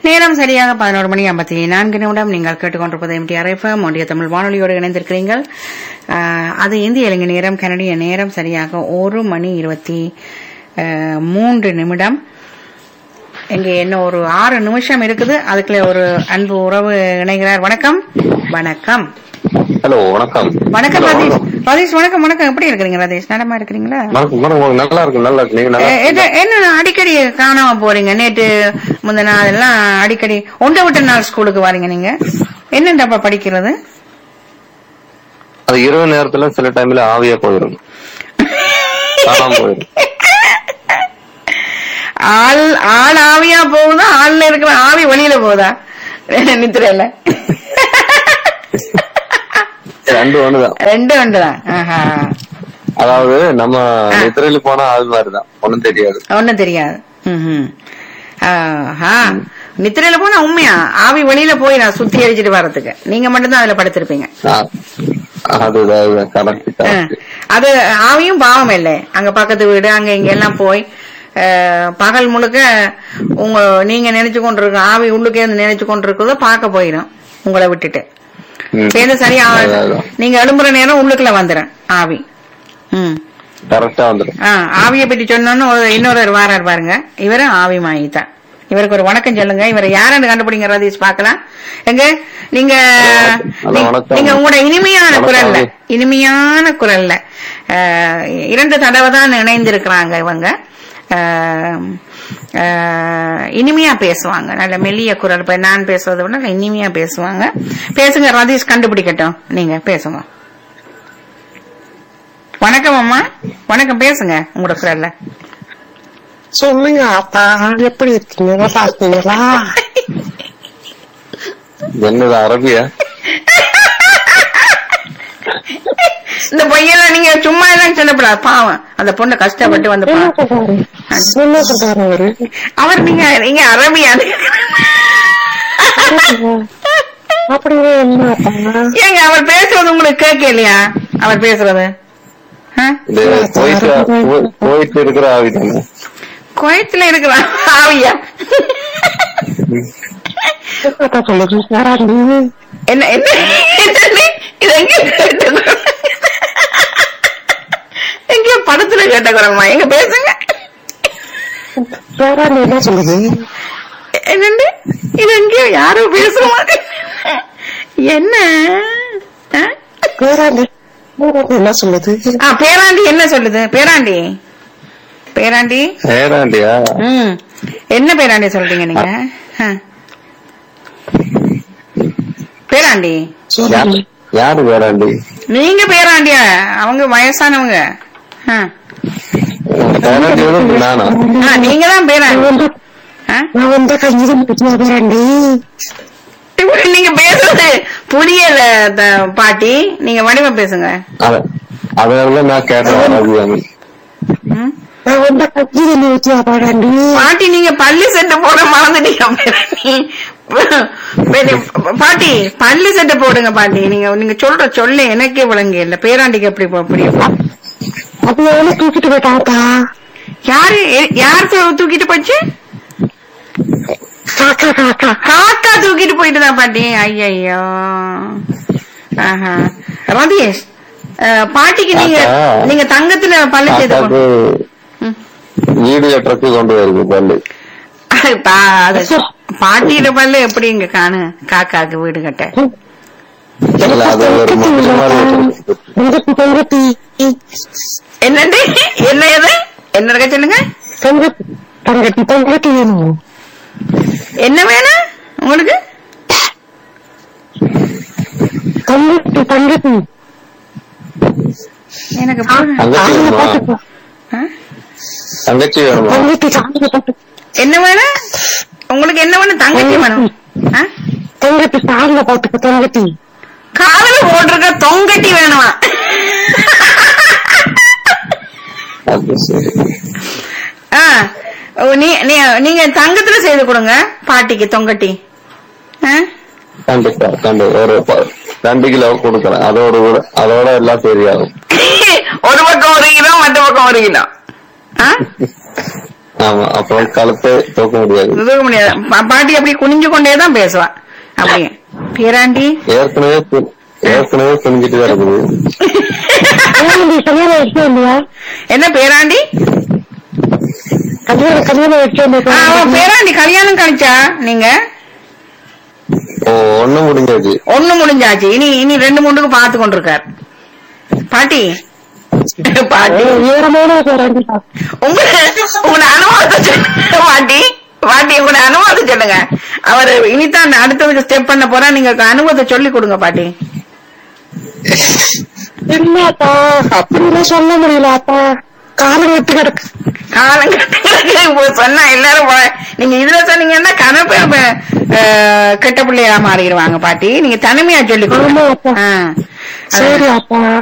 நேரம் சரியாக பதினோரு மணி ஐம்பத்தி நான்கு நிமிடம் நீங்கள் கேட்டுக்கொண்டிருப்பது எம்டிஆர் எஃப்எம் ஒன்றிய தமிழ் வானொலியோடு இணைந்திருக்கிறீர்கள் ஆஹ், அது இந்திய இலங்கை நேரம் கனடிய நேரம் சரியாக ஒரு மணி இருபத்தி ஆஹ், மூன்று நிமிடம் இங்கே என்ன ஒரு ஆறு நிமிஷம் இருக்குது அதுக்குள்ள ஒரு அன்பு உறவு இணைகிறார் வணக்கம் வணக்கம் ஹலோ வணக்கம் வணக்கம் Hello, ரதீஷ் வணக்கம். ரதீஷ் வணக்கம் வணக்கம் எப்படி இருக்கிறீங்க ரதீஷ் நலமா இருக்கிறீங்களா வணக்கம் வணக்கம் நல்லா இருக்கு நல்லா இருக்கு நீங்க நல்லா எ- எது- என்ன அடிக்கடி காணாம போறீங்க நேற்று முந்த நாள் எல்லாம் அடிக்கடி ஒன்றை விட்ட நாள் ஸ்கூலுக்கு வரீங்க நீங்க என்னண்டாப்பா படிக்கிறது அது இரவு நேரத்துல சில டைம்ல ஆவியா போயிடும் காணாம போயிடும் ஆள் ஆள் ஆவியா போகுதா ஆள்ல இருக்கிற ஆவி வெளியில போகுதா நித்திரையில ரெண்டு ஒண்ணுதான் ரெண்டு ஒன்றுதான் ஆஹா அதாவது நம்ம நித்திரையில போனா ஆள் மாதிரிதான் ஒண்ணும் தெரியாது ஒண்ணும் தெரியாது ம்ஹும். ஆஹா நித்திரையில போனா உண்மையா ஆவி வெளியில போய் நான் சுத்தி அடிச்சிட்டு வர்றதுக்கு நீங்க மட்டும்தான் அதுல படுத்திருப்பீங்க ஆ, அதுதான் கரெக்ட் ஆ. அது ஆவியும் பாவம் இல்லை அங்க பக்கத்து வீடு அங்க இங்க எல்லாம் போய் அஹ், பகல் முழுக்க உங்க நீங்க நினைச்சு கொண்டிருக்க ஆவி உள்ளுக்கே இருந்து நினைச்சு கொண்டிருக்கிறத பார்க்க போயிடும் உங்களை விட்டுட்டு சேர்ந்து சரியா அதான், அதான். நீங்க எழும்புற நேரம் உள்ளுக்குள்ள வந்துடும் ஆவி ம் கரெக்டா வந்துடும் ஆ, ஆவியை பற்றி சொன்னோன்னு ஒரு- இன்னொரு வாரார் பாருங்க இவரும் ஆவி மாயி தான் இவருக்கு ஒரு வணக்கம் சொல்லுங்க இவரை யாருன்னு கண்டுபிடிங்க ரதீஷ் பார்க்கலாம் எங்க நீங்க ஹலோ, நீ- வணக்கம். நீங்க உங்களோட இனிமையான வணக்கம், குரல்ல ஆவி. இனிமையான குரல்ல அஹ், இரண்டு தடவை தான் இணைந்திருக்கிறாங்க இவங்க அஹ், அஹ், இனிமையா பேசுவாங்க நல்ல மெல்லிய குரல் இப்ப நான் பேசுறதை விட நல்ல இனிமையா பேசுவாங்க பேசுங்க ரதீஷ் கண்டுபிடிக்கட்டும் நீங்க பேசுங்க வணக்கம் அம்மா வணக்கம் பேசுங்க உங்களோட குரல்ல சொல்லுங்க அப்பா எப்படி இருக்கீங்க நல்லா இருக்கீங்களா என்னது அரபியா இந்த பையன் நீங்க சும்மா எல்லாம் சொல்லப்படாது பாவம் அந்த பொண்ணு கஷ்டப்பட்டு வந்து என்ன பாவம். சொல்றாரு என்ன சொல்றாரு அவரு அவர் நீங்க நீங்க அரபியா அப்படின்னா என்ன அப்பா ஏங்க அவர் பேசுறது உங்களுக்கு கேட்கலையா அவர் பேசுறது ஆ? இது போயிட்டு போ- போயிட்டு இருக்கிற ஆவி தானே குவைத்துல இருக்கிற ஆவியா என்னப்பா சொல்லுது யாராண்டி என்ன என்ன என்னது? இது எங்க கேட்ட குரல்? எங்கேயோ படத்துல கேட்ட குரல்மா எங்க பேசுங்க யாராண்டி என்ன சொல்லுது என்னண்டு இது எங்கேயோ யாரோ பேசுற மாதிரி என்ன ஆ? பேராண்டி பேராண்டி என்ன சொல்லுது ஆ பேராண்டி என்ன சொல்லுது பேராண்டி பேராண்டி ஏடாண்டியா ம் என்ன பேராண்டி சொல்றீங்க நீங்க ஆ. பேராண்டி சொல்லுங்க யாரு வேறாண்டி நீங்க பேராண்டியா அவங்க வயசானவங்க ஆ. வேறாண்டி வந்து நானா ஆ, நீங்க தான் நான் பேராண்டி வந்து ஆ? நான் வந்து கஞ்சிதம் பற்றியா பேராண்டி இப்படி நீங்க பேசுறது புரியல த- பாட்டி நீங்க வடிவ பேசுங்க அத- அதனால நான் கேட்டேன் அரபியான்னு ம்? நான் வந்து கஞ்சிதம் ஊற்றியா பேராண்டி பாட்டி நீங்க பள்ளி செட்டு போட மறந்துட்டீங்க பேராண்டி. பெரிய- பாட்டி பள்ளி செட்டு போடுங்க பாட்டி நீங்க நீங்க சொல்ற சொல்ல எனக்கே விளங்க இல்ல பேராண்டிக்கு எப்படி போ- புரியும் அது எவ்வளவு தூக்கிட்டு போயிட்டாப்பா யாரு எ- யார் தூ- தூக்கிட்டு போச்சு காக்கா காக்கா காக்கா தூக்கிட்டு போயிட்டுதா பாட்டி ஐயையோ ஆஹா ரதீஷ் அஹ், பாட்டிக்கு நீங்க காக்கா. நீங்க தங்கத்துல பள்ளி செய்து காக்காக்கு ம். வீடு கட்டுறதுக்கு கொண்டு வருது பல்லு பா- அது பாட்டியில பல்லு எப்படி இங்க காணு காக்காக்கு வீடு கட்ட இல்ல அது ஒரு மொட்டை மாதிரி வச்சிருக்கு. தங்கத்தி தங்கத்தி என்னண்டு என்ன எது என்ன இருக்க சொல்லுங்க தங்கத்தி தங்கத்தி தங்கத்தி வேணும் என்ன வேணும் உங்களுக்கு தங்கத்தி தங்கத்தி எனக்கு புரியல. தங்கச்சி காலையில வேணுமா பாத்துக்கோ ஆ? தங்கச்சி வேணுமா தங்கத்தி காலையில பாத்து என்ன வேணும் உங்களுக்கு என்ன வேணும் தங்கச்சி வேணும் ஆ? தங்கத்தி காலையில பாத்துக்கோ தங்கத்தி காதுல போட்டிருக்க தொங்கட்டி வேணுமா அது சரி ஆ. ஓ, நீ- நீ- நீங்க தங்கத்துல செய்து கொடுங்க பாட்டிக்கு தொங்கட்டி ஆ? கண்டிப்பா கண்டிப்பா ஒரு ப- ரெண்டு கிலோ கொடுக்குறேன் அதோட கூட அதோட எல்லாம் சரியாகும் ஒரு பக்கம் ஒரு கிலோ மற்ற பக்கம் ஒரு கிலோ ஆ? ஆமா அப்புறம் கழுத்தை தூக்க முடியாது தூக்க முடியாது பா- பாட்டி அப்படி குனிஞ்சு கொண்டே தான் பேசுவா அப்படியே பேராண்டி ஏற்கனவே கு- ஏற்கனவே குனிஞ்சிட்டு தான் இருக்குது பேராண்டி கல்யாணம் வச்சு இல்லையா என்ன பேராண்டி கல்யாணம் கல்யாணம் வச்சு ஆ, அவன் பேராண்டி கல்யாணம் கழிச்சா நீங்க ஓ ஒண்ணு முடிஞ்சாச்சு ஒண்ணு முடிஞ்சாச்சு இனி இனி ரெண்டு மூணுக்கு பார்த்து கொண்டிருக்கார் பாட்டி பாட்டி ஈரமான பேராண்டி உங்க உங்களோட அனுபவத்தை சொல்லுங்க பாட்டி பாட்டி உங்களோட அனுபவத்தை சொல்லுங்க அவர் இனிதான் அடுத்ததுக்கு ஸ்டெப் பண்ண போறா நீங்க அனுபவத்தை சொல்லி கொடுங்க பாட்டி இல்லப்பா அப்படிலாம் சொல்ல முடியல அப்பா காலம் விட்டு கிடக்கு காலங்கட்டங்களுக்கு இப்போ சொன்னா எல்லாரும் வா- நீங்க இதுல சொன்னீங்கன்னா கணப்பு கெட்ட பிள்ளையா மாறிடுவாங்க பாட்டி நீங்க தனிமையா சொல்லி ஆமா கொடுங்க அப்பா ஆ. சரி அப்பா